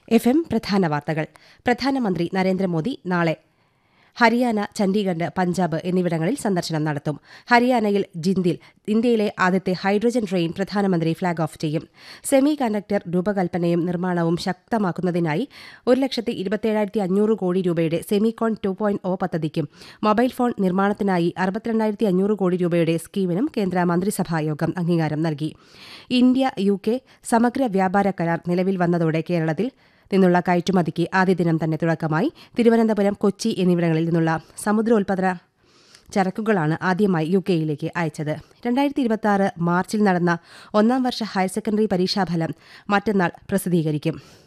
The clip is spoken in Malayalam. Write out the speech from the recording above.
എഫ് എം പ്രധാന വാർത്തകൾ പ്രധാനമന്ത്രി നരേന്ദ്രമോദി നാളെ ഹരിയാന ചണ്ഡീഗഡ് പഞ്ചാബ് എന്നിവിടങ്ങളിൽ സന്ദർശനം നടത്തും ഹരിയാനയിൽ ജിന്ദിൽ ഇന്ത്യയിലെ ആദ്യത്തെ ഹൈഡ്രജൻ ട്രെയിൻ പ്രധാനമന്ത്രി ഫ്ളാഗ് ഓഫ് ചെയ്യും സെമി കണ്ടക്ടർ രൂപകൽപ്പനയും നിർമ്മാണവും ശക്തമാക്കുന്നതിനായി ഒരു ലക്ഷത്തി ഇരുപത്തിയേഴായിരത്തി അഞ്ഞൂറ് കോടി രൂപയുടെ സെമികോൺ ടു പോയിന്റ് ഒ പദ്ധതിക്കും മൊബൈൽ ഫോൺ നിർമ്മാണത്തിനായി അറുപത്തിരണ്ടായിരത്തി അഞ്ഞൂറ് കോടി രൂപയുടെ സ്കീമിനും കേന്ദ്ര മന്ത്രിസഭായോഗം അംഗീകാരം നൽകി ഇന്ത്യ യു കെ സമഗ്ര വ്യാപാര കരാർ നിലവിൽ വന്നതോടെ കേരളത്തിൽ നിന്നുള്ള കയറ്റുമതിക്ക് ആദ്യ ദിനം തന്നെ തുടക്കമായി തിരുവനന്തപുരം കൊച്ചി എന്നിവിടങ്ങളിൽ നിന്നുള്ള സമുദ്രോൽപാദന ചരക്കുകളാണ് ആദ്യമായി യു കെയിലേക്ക് അയച്ചത് രണ്ടായിരത്തി ഇരുപത്തി മാർച്ചിൽ നടന്ന ഒന്നാം വർഷ ഹയർ സെക്കൻഡറി പരീക്ഷാഫലം മറ്റന്നാൾ പ്രസിദ്ധീകരിക്കും